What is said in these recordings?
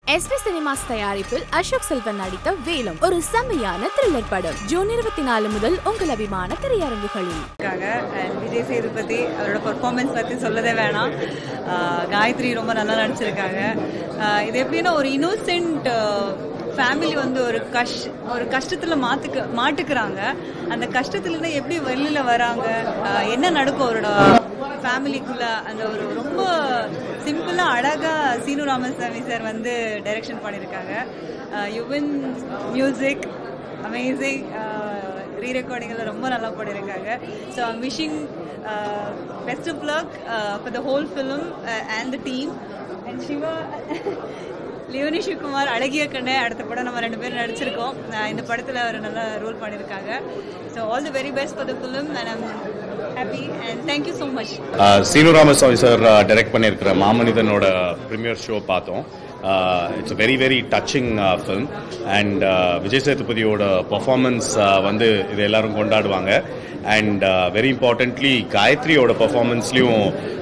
SP cinemas தயாரிப்பில் அசோக் செல்வன் நடித்த வேலம் ஒரு செம்மையான த்ரில்லர் படம் ஜூன் இருபத்தி நாலு முதல் உங்கள் அபிமான திரையரங்குகளில் இருக்காங்க அண்ட் விஜய் சேதுபதி அவரோட பெர்ஃபார்மன்ஸ் பற்றி சொல்லவே வேணாம் ஆஹ் காயத்ரி ரொம்ப நல்லா நடிச்சிருக்காங்க ஆஹ் இது எப்படின்னா ஒரு இன்னோசென்ட் ஃபேமிலி வந்து ஒரு கஷ் ஒரு கஷ்டத்தில் மாத்துக்க மாட்டுக்கிறாங்க அந்த கஷ்டத்துலேருந்து எப்படி வெளியில் வராங்க ஆஹ் என்ன நடக்கும் அவரோட ஃபேமிலிக்குள்ள அந்த ஒரு ரொம்ப சிம்பிளாக அழகாக சீனு ராமசாமி சார் வந்து டைரக்ஷன் பண்ணியிருக்காங்க யுவன் மியூசிக் அமேசிங் ரீ ரெக்கார்டிங்கில் ரொம்ப நல்லா பண்ணியிருக்காங்க so I'm wishing best of luck for the whole film and the team and Siva Leoni Sivakumar அழகிய கண்ணே அடுத்த படம் நம்ம ரெண்டு பேரும் நடிச்சிருக்கோம் அஹ் இந்த படத்தில் அவர் நல்லா ரோல் பண்ணியிருக்காங்க so all the very best for the film and I'm happy and thank you so much Seenu Ramasamy sir direct பண்ணியிருக்கிற மாமனிதனோட ப்ரீமியர் ஷோ பார்த்தோம் it's very very touching film and Vijay சேதுபதியோட பர்ஃபார்மன்ஸ் வந்து இது எல்லாரும் கொண்டாடுவாங்க அண்ட் வெரி இம்பார்ட்டன்ட்லி காயத்ரியோட பர்ஃபார்மன்ஸ்லையும்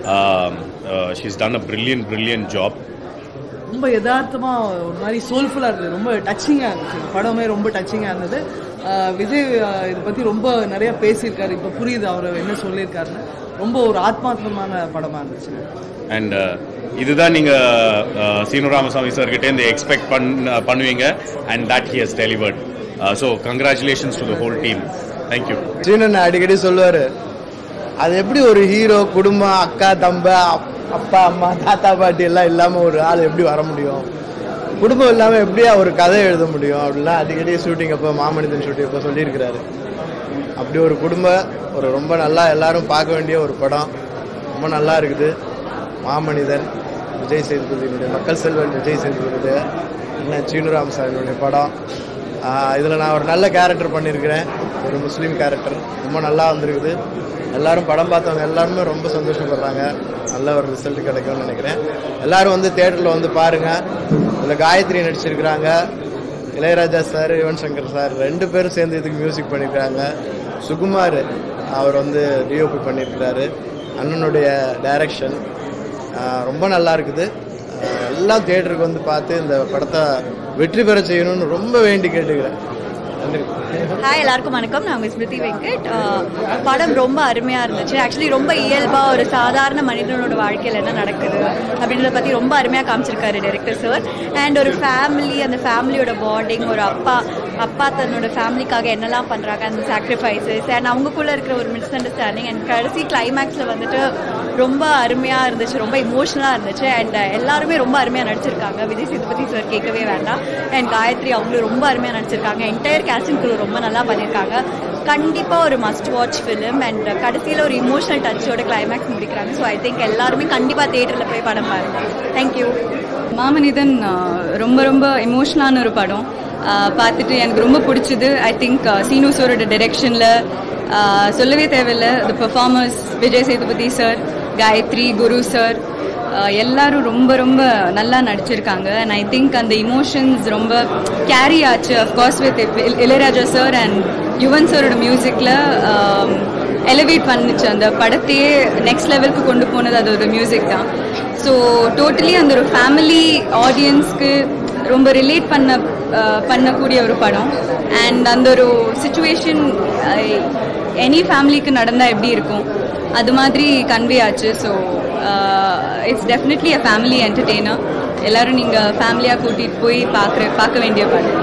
she's done a brilliant brilliant job ரொம்ப யதார்த்தமா ஒரு மாதிரி சோல்ஃபுல்லாக இருந்தது ரொம்ப டச்சிங்காக இருந்துச்சு இந்த படமே ரொம்ப டச்சிங்காக இருந்தது ஆஹ் விஜய் ஆஹ் இதை பற்றி ரொம்ப நிறைய பேசியிருக்காரு இப்போ புரியுது அவர் என்ன சொல்லியிருக்காருன்னு ரொம்ப ஒரு ஆத்மார்த்தமான படமாக இருந்துச்சு அண்ட் இதுதான் நீங்க uh, சீனு ராமசாமி சார் கிட்ட இருந்து எக்ஸ்பெக்ட் பண் பண்ணுவீங்க and that he has delivered so congratulations to the whole team thank you சீனன் அடிக்கடி சொல்லுவாரு அது எப்படி ஒரு ஹீரோ குடும்பம் அக்கா தம்ப அப்- அப்பா அம்மா தாத்தா பாட்டி எல்லாம் இல்லாம ஒரு ஆள் எப்படி வர முடியும் குடும்பம் இல்லாம எப்படியா ஒரு கதை எழுத முடியும் அப்படிலாம் அடிக்கடி ஷூட்டிங் அப்போ மாமனிதன் ஷூட்டிங் அப்போ சொல்லியிருக்கிறாரு அப்படி ஒரு குடும்பம் ஒரு ரொம்ப நல்லா எல்லாரும் பார்க்க வேண்டிய ஒரு படம் ரொம்ப நல்லா இருக்குது மாமனிதன் விஜய் சேதுபதியினுடைய மக்கள் செல்வன் விஜய் சேதுபதியுடைய அண்ணன் சீனு ராமசாமியினுடைய படம் இதில் நான் ஒரு நல்ல கேரக்டர் பண்ணியிருக்கிறேன் ஒரு முஸ்லீம் கேரக்டர் ரொம்ப நல்லா வந்திருக்குது எல்லாரும் படம் பார்த்தவங்க எல்லாருமே ரொம்ப சந்தோஷப்படுறாங்க நல்ல ஒரு ரிசல்ட் கிடைக்கும்னு நினைக்கிறேன் எல்லாரும் வந்து தேட்டரில் வந்து பாருங்கள் இதில் காயத்ரி நடிச்சிருக்கிறாங்க இளையராஜா சார் யுவன் சங்கர் சார் ரெண்டு பேரும் சேர்ந்து இதுக்கு மியூசிக் பண்ணியிருக்காங்க சுகுமார் அவர் வந்து டிஓபி பண்ணியிருக்கிறாரு அண்ணனுடைய டைரக்ஷன் ரொம்ப நல்லா இருக்குது ஆஹ் எல்லாம் தேட்டருக்கு வந்து பார்த்து இந்த படத்தை வெற்றி பெற செய்யணும்னு ரொம்ப வேண்டி கேட்டுக்கிறேன் நன்றி ஹாய் எல்லாருக்கும் வணக்கம் நான் உங்கள் ஸ்மிருதி வெங்கட் அஹ் படம் ரொம்ப அருமையாக இருந்துச்சு ஆக்சுவலி ரொம்ப இயல்பாக ஒரு சாதாரண மனிதனோட வாழ்க்கையில் என்ன நடக்குது அப்படின்றத பற்றி ரொம்ப அருமையாக காமிச்சிருக்காரு டைரக்டர் சார் அண்ட் ஒரு ஃபேமிலி அந்த ஃபேமிலியோட பாண்டிங் ஒரு அப்பா அப்பா தன்னோட ஃபேமிலிக்காக என்னெல்லாம் பண்ணுறாங்க அந்த சாக்ரிஃபைசஸ் அண்ட் அவங்களுக்குள்ளே இருக்கிற ஒரு மிஸ் அண்டர்ஸ்டாண்டிங் அண்ட் கடைசி கிளைமேக்ஸில் வந்துட்டு ரொம்ப அருமையாக இருந்துச்சு ரொம்ப இமோஷனலாக இருந்துச்சு அண்ட் எல்லாருமே ரொம்ப அருமையாக நடிச்சிருக்காங்க விஜய் சேதுபதி சார் கேட்கவே வேண்டாம் அண்ட் காயத்ரி அவங்களும் ரொம்ப அருமையாக நடிச்சிருக்காங்க என்டையர் கேஸ்டிங் குழு ரொம்ப நல்லா பண்ணியிருக்காங்க கண்டிப்பாக ஒரு மஸ்ட் வாட்ச் ஃபிலிம் அண்ட் கடைசியில் ஒரு இமோஷனல் டச்சோட கிளைமேக்ஸ் முடிக்கிறாங்க ஸோ ஐ திங்க் எல்லாருமே கண்டிப்பாக தேட்டரில் போய் படம் பாருங்க தேங்க்யூ மாமனிதன் ஆஹ், ரொம்ப ரொம்ப எமோஷ்னலான ஒரு படம் ஆஹ், பார்த்துட்டு எனக்கு ரொம்ப பிடிச்சது ஐ திங்க் சீனு சாரோட டைரெக்ஷனில் சொல்லவே தேவையில்லை the performers Vijay Sethupathi sir Gayathri Guru sir எல்லாரும் ரொம்ப ரொம்ப நல்லா நடிச்சிருக்காங்க அண்ட் ஐ திங்க் அந்த இமோஷன்ஸ் ரொம்ப கேரி ஆச்சு of course with Ilaiyaraaja sir and Yuvan சாரோட மியூசிக்கில் எலிவேட் பண்ணுச்சு அந்த படத்தையே நெக்ஸ்ட் லெவலுக்கு கொண்டு போனது அது ஒரு மியூசிக் தான் ஸோ டோட்டலி அந்த ஒரு ஃபேமிலி ஆடியன்ஸ்க்கு ரொம்ப ரிலேட் பண்ண அஹ், பண்ணக்கூடிய ஒரு படம் அண்ட் அந்த ஒரு சுச்சுவேஷன் எனி ஃபேமிலிக்கு நடந்தால் எப்படி இருக்கும் அது மாதிரி கன்வே ஆச்சு so it's definitely a family entertainer எல்லாரும் நீங்கள் ஃபேமிலியாக கூட்டிகிட்டு போய் பார்க்குற பார்க்க வேண்டிய படம்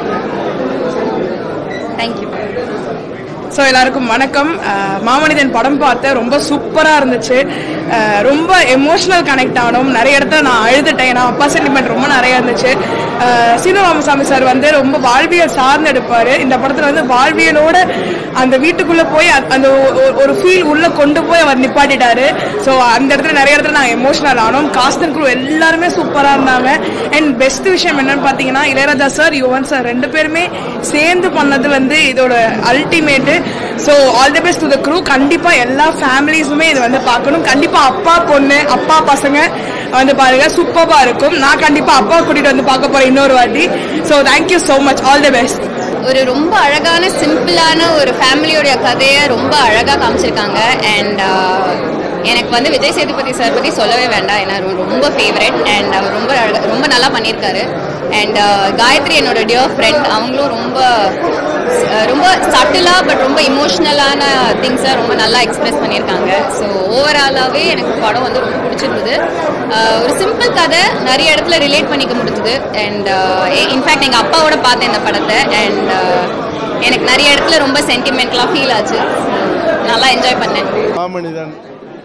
தேங்க்யூ ஸோ எல்லாருக்கும் வணக்கம் அஹ் மாமனிதன் படம் பார்த்தேன் ரொம்ப சூப்பராக இருந்துச்சு அஹ் ரொம்ப எமோஷனல் கனெக்ட் ஆனோம் நிறைய இடத்துல நான் அழுதுட்டேன் ஏன்னா அப்பா சென்டிமெண்ட் ரொம்ப நிறைய இருந்துச்சு அஹ் சீனு ராமசாமி சார் வந்து ரொம்ப வாழ்வியல் சார்ந்து எடுப்பார் இந்த படத்தில் வந்து வாழ்வியலோட அந்த வீட்டுக்குள்ளே போய் அ- அந்த ஒ- ஒ- ஒரு ஃபீல் உள்ளே கொண்டு போய் அவர் நிப்பாட்டிட்டாரு ஸோ அந்த இடத்துல நிறைய இடத்துல நாங்கள் எமோஷனல் ஆனோம் காஸ்டன் குழு எல்லாருமே சூப்பராக இருந்தாங்க அண்ட் பெஸ்ட் விஷயம் என்னன்னு பார்த்தீங்கன்னா இளையராஜா சார் யுவன் சார் ரெண்டு பேருமே சேர்ந்து பண்ணது வந்து இதோட ultimate so all the best to the crew கண்டிப்பாக எல்லா ஃபேமிலிஸுமே இது வந்து பார்க்கணும் கண்டிப்பாக அப்பா பொண்ணு அப்பா பசங்க வந்து பாருங்க சூப்பராக இருக்கும் நான் கண்டிப்பாக அப்பா கூட்டிகிட்டு வந்து பார்க்க போகிறேன் இன்னொரு வாட்டி so thank you so much all the best ஒரு ரொம்ப அழகான சிம்பிளான ஒரு ஃபேமிலியோடைய கதையை ரொம்ப அழகாக காமிச்சிருக்காங்க அண்ட் எனக்கு வந்து விஜய் சேதுபதி சார் பற்றி சொல்லவே வேண்டாம் ஏன்னா அவர் ரொம்ப ஃபேவரட் அண்ட் அவர் ரொம்ப அழகா- ரொம்ப நல்லா பண்ணியிருக்காரு அண்ட் காயத்ரி என்னோட டியர் ஃப்ரெண்ட் அவங்களும் ரொம்ப அஹ், ரொம்ப சட்டிலாக பட் ரொம்ப இமோஷ்னலான திங்ஸை ரொம்ப நல்லா எக்ஸ்பிரஸ் பண்ணியிருக்காங்க ஸோ ஓவராலாகவே எனக்கு படம் வந்து ரொம்ப பிடிச்சிருந்தது அஹ், ஒரு சிம்பிள் கதை நிறைய இடத்துல ரிலேட் பண்ணிக்க முடிஞ்சுது அண்ட் இன்ஃபேக்ட் எங்கள் அப்பாவோட பார்த்தேன் இந்த படத்தை அண்ட் எனக்கு நிறைய இடத்துல ரொம்ப சென்டிமெண்ட்லாம் ஃபீல் ஆச்சு நல்லா என்ஜாய் பண்ணேன் மாமனிதன்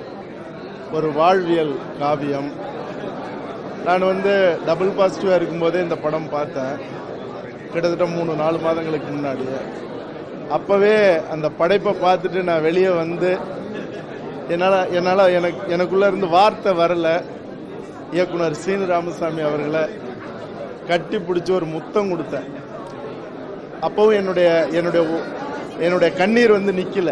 ஒரு வாழ்வியல் காவியம் நான் வந்து டபுள் பாசிட்டிவாக இருக்கும்போதே இந்த படம் பார்த்தேன் கிட்டத்தட்ட மூணு நாலு மாதங்களுக்கு முன்னாடி அப்போவே அந்த படைப்பை பார்த்துட்டு நான் வெளியே வந்து என்னால் என்னால் எனக்கு எனக்குள்ளே இருந்து வார்த்தை வரல இயக்குனர் சீனு ராமசாமி அவர்களை கட்டி பிடிச்சி ஒரு முத்தம் கொடுத்தேன் அப்போவும் என்னுடைய என்னுடைய ஒ- என்னுடைய கண்ணீர் வந்து நிற்கல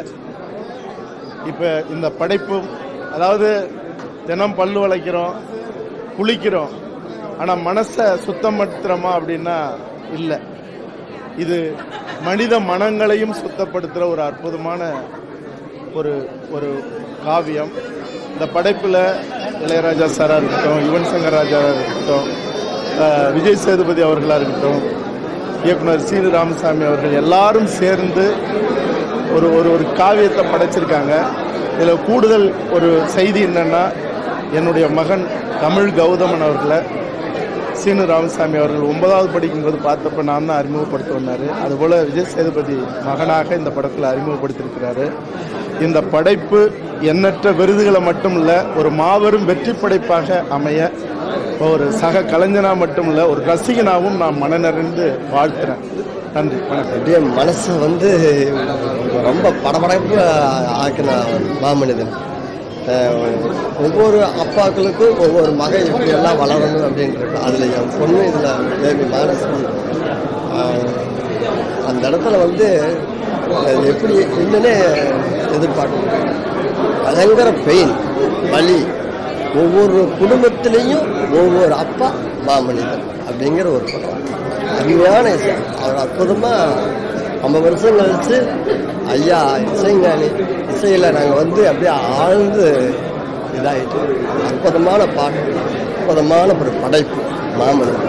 இப்போ இந்த படைப்பும் அதாவது தினம் பல்லு வளைக்கிறோம் குளிக்கிறோம் ஆனால் மனசை சுத்தப்படுத்துகிறோமா அப்படின்னா இல்லை இது மனித மனங்களையும் சுத்தப்படுத்துகிற ஒரு அற்புதமான ஒரு ஒரு காவியம் இந்த படைப்பில் இளையராஜா சாராக இருக்கட்டும் யுவன் சங்கர் ராஜாவாக இருக்கட்டும் அஹ், விஜய் சேதுபதி அவர்களாக இருக்கட்டும் இயக்குனர் சீனு ராமசாமி அவர்கள் எல்லாரும் சேர்ந்து ஒரு ஒரு ஒரு காவியத்தை படைச்சிருக்காங்க இதில் கூடுதல் ஒரு செய்தி என்னன்னா என்னுடைய மகன் தமிழ் கௌதமன் அவர்களை சீனு ராமசாமி அவர்கள் ஒன்பதாவது படிக்கும்போது பார்த்தப்ப நான் தான் அறிமுகப்படுத்த வந்தார் அதுபோல் விஜய் சேதுபதி மகனாக இந்த படத்தில் அறிமுகப்படுத்தியிருக்கிறாரு இந்த படைப்பு எண்ணற்ற விருதுகளை மட்டும் இல்லை ஒரு மாபெரும் வெற்றி படைப்பாக அமைய ஒரு சக கலைஞனா மட்டும் இல்லை ஒரு ரசிகனாகவும் நான் மனநிறைந்து வாழ்த்துறேன் நன்றி வணக்கம் அப்படியே மனசை வந்து ரொம்ப படபடப்பு ஆக்கின மாமனிதன் அஹ் ஒவ்வொரு அப்பாக்களுக்கும் ஒவ்வொரு மகன் எப்படியெல்லாம் வளரணும் அப்படின்றது அதில் என் பொண்ணு இதில் தேவி மானசன் அஹ் அந்த இடத்துல வந்து அது எப்படி என்னன்னே எதிர்பார்க்க பயங்கர பெயின் வலி ஒவ்வொரு குடும்பத்திலையும் ஒவ்வொரு அப்பா மாமனிதன் அப்படிங்கிற ஒரு படம் அருமையான இசை அவர் அற்புதமாக ஐம்பது வருஷம் கழிச்சு ஐயா இசைஞானி இசையில் நாங்கள் வந்து அப்படியே ஆழ்ந்து இதாயிட்டு அற்புதமான பாட்டு அற்புதமான ஒரு படைப்பு மாமனிதன்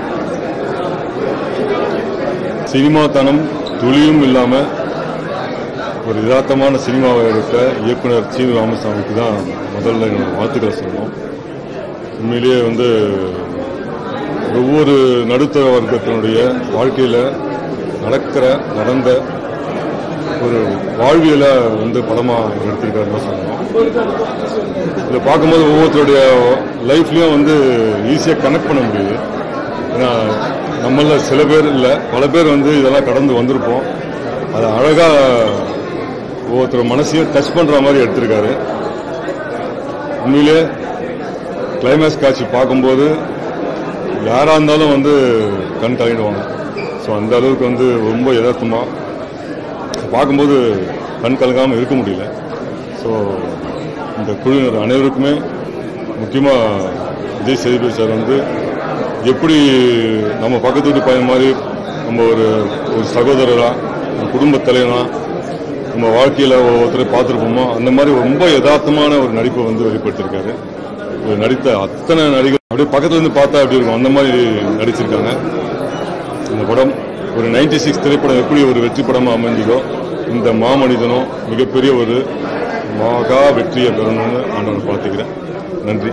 சினிமாத்தனம் துளியும் இல்லாமல் ஒரு யதார்த்தமான சினிமாவை எடுக்க இயக்குனர் சீனு ராமசாமிக்கு தான் முதல்ல என்னோட வாழ்த்துக்களை சொல்லணும் உண்மையிலேயே வந்து ஒவ்வொரு நடுத்தர வர்க்கத்தினுடைய வாழ்க்கையில் நடக்கிற நடந்த ஒரு வாழ்வியலை வந்து படமாக எடுத்திருக்காருன்னு சொல்லணும் இதை பார்க்கும்போது ஒவ்வொருத்தருடைய லைஃப்லேயும் வந்து ஈஸியாக கனெக்ட் பண்ண முடியுது ஏன்னா நம்மள சில பேர் இல்லை பல பேர் வந்து இதெல்லாம் கடந்து வந்திருப்போம் அதை அழகாக ஒவ்வொருத்தர் மனசையும் டச் பண்ணுற மாதிரி எடுத்திருக்காரு உண்மையிலே கிளைமேக்ஸ் காட்சி பார்க்கும்போது யாராக இருந்தாலும் வந்து கண் கலங்கிடுவாங்க ஸோ அந்த அளவுக்கு வந்து ரொம்ப யதார்த்தமாக பார்க்கும்போது கண் கலங்காமல் இருக்க முடியல ஸோ இந்த குழுவினர் அனைவருக்குமே முக்கியமாக விஜய் சேதுபதி சார் வந்து எப்படி நம்ம பக்கத்து வீட்டு பையன் மாதிரி நம்ம ஒரு ஒரு சகோதரராக ஒரு குடும்பத் தலைவனா நம்ம வாழ்க்கையில் ஒவ்வொருத்தரை பார்த்துருப்போமோ அந்த மாதிரி ரொம்ப யதார்த்தமான ஒரு நடிப்பை வந்து வெளிப்படுத்தியிருக்காரு இவர் நடித்த அத்தனை நடிகர் அப்படியே பக்கத்துல இருந்து பார்த்தா அப்படி இருக்கும் அந்த மாதிரி நடிச்சிருக்காங்க இந்த படம் ஒரு 96 சிக்ஸ் திரைப்படம் எப்படி ஒரு வெற்றி படமாக அமைஞ்சதோ இந்த மாமனிதனும் மிகப்பெரிய ஒரு மகா வெற்றியை பெறணும்னு ஆண்டவனை பார்த்துக்கிறேன் நன்றி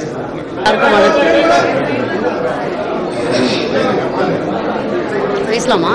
பேசலாமா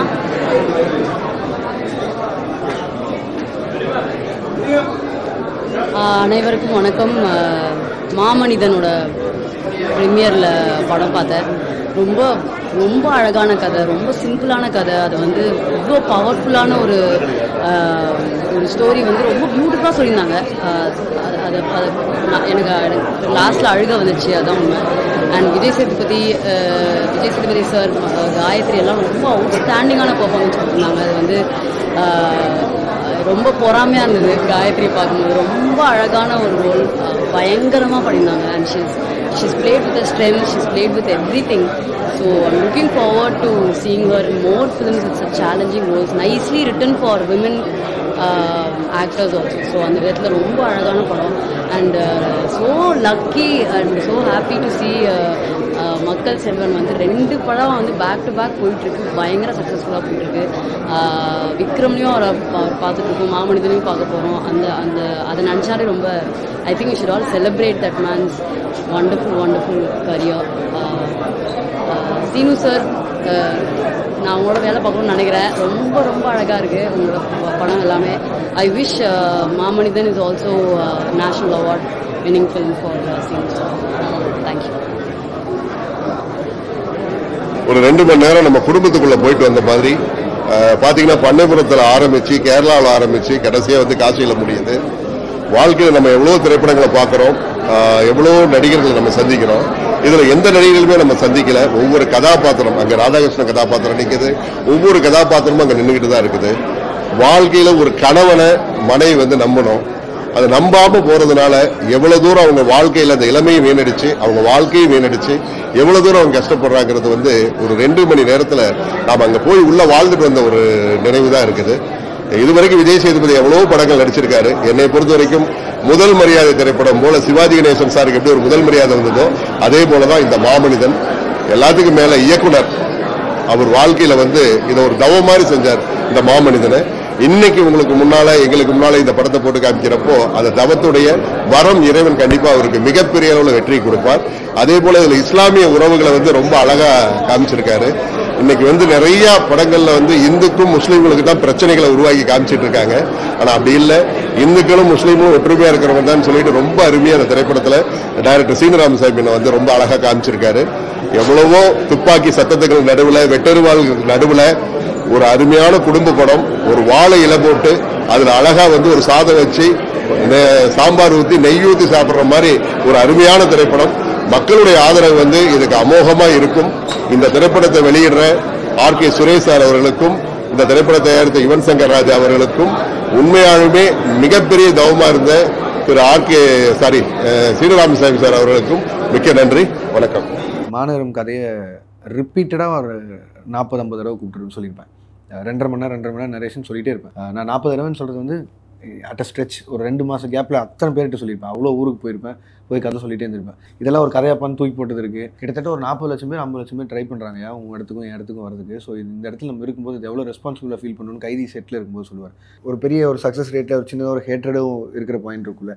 ஆஹ் அனைவருக்கும் வணக்கம் ஆஹ் மாமனிதனோட ப்ரீமியரில் படம் பார்த்தேன் ரொம்ப ரொம்ப அழகான கதை ரொம்ப சிம்பிளான கதை அது வந்து இவ்வளோ பவர்ஃபுல்லான ஒரு ஆஹ், ஒரு ஸ்டோரி வந்து ரொம்ப பியூட்டிஃபுல்லாக சொல்லியிருந்தாங்க ஆஹ் அது அது அது நான் எனக்கு எனக்கு லாஸ்ட்டில் அழுக வந்துச்சு அதான் உண்மை அண்ட் விஜய் சேதுபதி ஆஹ், விஜய் சேதுபதி சார் காயத்ரி எல்லாம் ரொம்ப அவுட்ஸ்டாண்டிங்கான பர்ஃபார்மன்ஸ் கொடுத்துருந்தாங்க அது வந்து ஆஹ், ரொம்ப பொறாமையாக இருந்தது காயத்ரி பார்க்கும்போது ரொம்ப அழகான ஒரு ரோல் பயங்கரமாக பண்ணியிருந்தாங்க and she's she's played with strength she's played with everything so I'm looking forward to seeing her more films it's challenging roles nicely written for women actors also so அந்த விதத்தில் ரொம்ப அழகான படம் and so lucky and so happy to see uh, மக்கள் செல்வன் வந்து ரெண்டு படம் வந்து பேக் டு பேக் போயிட்டுருக்கு பயங்கர சக்ஸஸ்ஃபுல்லாக போயிட்டுருக்கு விக்ரம்லையும் அவரை அவர் பார்த்துட்ருக்கோம் மாமனிதனையும் பார்க்க போகிறோம் அந்த அந்த அதை நினச்சாலே ரொம்ப I think you should all celebrate that man's wonderful wonderful career Seenu sir நான் உங்களோட வேலை பார்க்கணும்னு நினைக்கிறேன் ரொம்ப ரொம்ப அழகாக இருக்குது உங்களோட ப- படம் எல்லாமே I wish Maamanithan is also national award winning film for Seenu sir thank you ஒரு ரெண்டு மணி நேரம் நம்ம குடும்பத்துக்குள்ள போயிட்டு வந்த மாதிரி அஹ், பாத்தீங்கன்னா பண்ணைபுரத்தில் ஆரம்பிச்சு கேரளாவில் ஆரம்பிச்சு கடைசியா வந்து காசியில முடியுது வாழ்க்கையில நம்ம எவ்வளவு திரைப்படங்களை பார்க்கிறோம் அஹ், எவ்வளவு நடிகர்களை நம்ம சந்திக்கிறோம் இதுல எந்த நடிகர்களுமே நம்ம சந்திக்கல ஒவ்வொரு கதாபாத்திரம் அங்க ராதாகிருஷ்ணன் கதாபாத்திரம் நிக்குது ஒவ்வொரு கதாபாத்திரமும் அங்க நின்றுகிட்டு தான் இருக்குது வாழ்க்கையில ஒரு கணவனை மனைவி வந்து நம்பணும் அதை நம்பாம போறதுனால எவ்வளவு தூரம் அவங்க வாழ்க்கையில அந்த இளமையை வீணடிச்சு அவங்க வாழ்க்கையை வீணடிச்சு எவ்வளவு தூரம் அவங்க கஷ்டப்படுறாங்கிறது வந்து ஒரு ரெண்டு மணி நேரத்துல நாம அங்க போய் உள்ள வாழ்ந்துட்டு வந்த ஒரு நினைவு தான் இருக்குது இதுவரைக்கும் விஜய் சேதுபதி எவ்வளவோ படங்கள் நடிச்சிருக்காரு என்னை பொறுத்த வரைக்கும் முதல் மரியாதை திரைப்படம் போல சிவாஜி கணேசன் சாருக்கு எப்படி ஒரு முதல் மரியாதை வந்ததோ அதே போலதான் இந்த மாமனிதன் எல்லாத்துக்கும் மேல இயக்குனர் அவர் வாழ்க்கையில வந்து இதை ஒரு தவம் மாதிரி செஞ்சார் இந்த மாமனிதனை இன்னைக்கு உங்களுக்கு முன்னால எங்களுக்கு முன்னால இந்த படத்தை போட்டு காமிக்கிறப்போ அந்த தவத்துடைய வரம் இறைவன் கண்டிப்பா அவருக்கு மிகப்பெரிய அளவுல வெற்றி கொடுப்பார் அதே போல இதுல இஸ்லாமிய உறவுகளை வந்து ரொம்ப அழகா காமிச்சிருக்காரு இன்னைக்கு வந்து நிறைய படங்கள்ல வந்து இந்துக்கும் முஸ்லீம்களுக்கு தான் பிரச்சனைகளை உருவாக்கி காமிச்சிட்டு இருக்காங்க ஆனா அப்படி இல்லை இந்துக்களும் முஸ்லீம்களும் ஒற்றுமையா இருக்கிறவங்க தான் சொல்லிட்டு ரொம்ப அருமையா அந்த திரைப்படத்துல டைரக்டர் சீனராம சாஹிபினை வந்து ரொம்ப அழகா காமிச்சிருக்காரு எவ்வளவோ துப்பாக்கி சத்தத்துக்கு நடுவுல வெட்டருவாள் நடுவுல ஒரு அருமையான குடும்ப படம் ஒரு வாழை இலை போட்டு அதுல அழகா வந்து ஒரு சாதம் வச்சு நெ- சாம்பார் ஊத்தி நெய் ஊத்தி சாப்பிடுற மாதிரி ஒரு அருமையான திரைப்படம் மக்களுடைய ஆதரவு வந்து இதுக்கு அமோகமா இருக்கும் இந்த திரைப்படத்தை வெளியிடுற ஆர் கே சுரேஷ் சார் அவர்களுக்கும் இந்த திரைப்படத்தை தயாரித்த யுவன் சங்கர் ராஜா அவர்களுக்கும் உண்மையாலுமே மிகப்பெரிய தவமா இருந்த Thiru R K sorry Seenu Ramasamy sir அவர்களுக்கும் மிக்க நன்றி வணக்கம் மாநகரம் கதையை ரிப்பீட்டடாக ஒரு நாற்பது ஐம்பது தடவை கூப்பிட்டுருன்னு சொல்லியிருப்பேன் அஹ் ரெண்டரை மணி நேரம் ரெண்டரை மணி நேரம் நரேஷன் சொல்லிட்டே இருப்பேன் அஹ் நான் நாற்பது தடவைன்னு சொல்கிறது வந்து அட் ஸ்ட்ரெச் ஒரு ரெண்டு மாதம் கேப்பில் அத்தனை பேர்கிட்ட சொல்லியிருப்பேன் அவ்வளோ ஊருக்கு போயிருப்பேன் போய் கதை சொல்லிட்டே இருந்திருப்பேன் இதெல்லாம் ஒரு கதையாப்பான்னு தூக்கி போட்டது இருக்குது கிட்டத்தட்ட ஒரு நாற்பது லட்சம் பேர் ஐம்பது லட்சம் பேர் ட்ரை பண்ணுறாங்க ஏன் உங்கள் இடத்துக்கும் என் இடத்துக்கும் வரதுக்கு ஸோ இந்த இடத்துல நம்ம இருக்கும்போது இது எவ்வளோ ரெஸ்பான்சிபிளாக ஃபீல் பண்ணணும்னு கைதி செட்டில் இருக்கும்போது சொல்லுவார் ஒரு பெரிய ஒரு சக்ஸஸ் ரேட்டில் ஒரு சின்னதாக ஒரு ஹேட்ரடும் இருக்கிற பாயிண்ட் இருக்குல்ல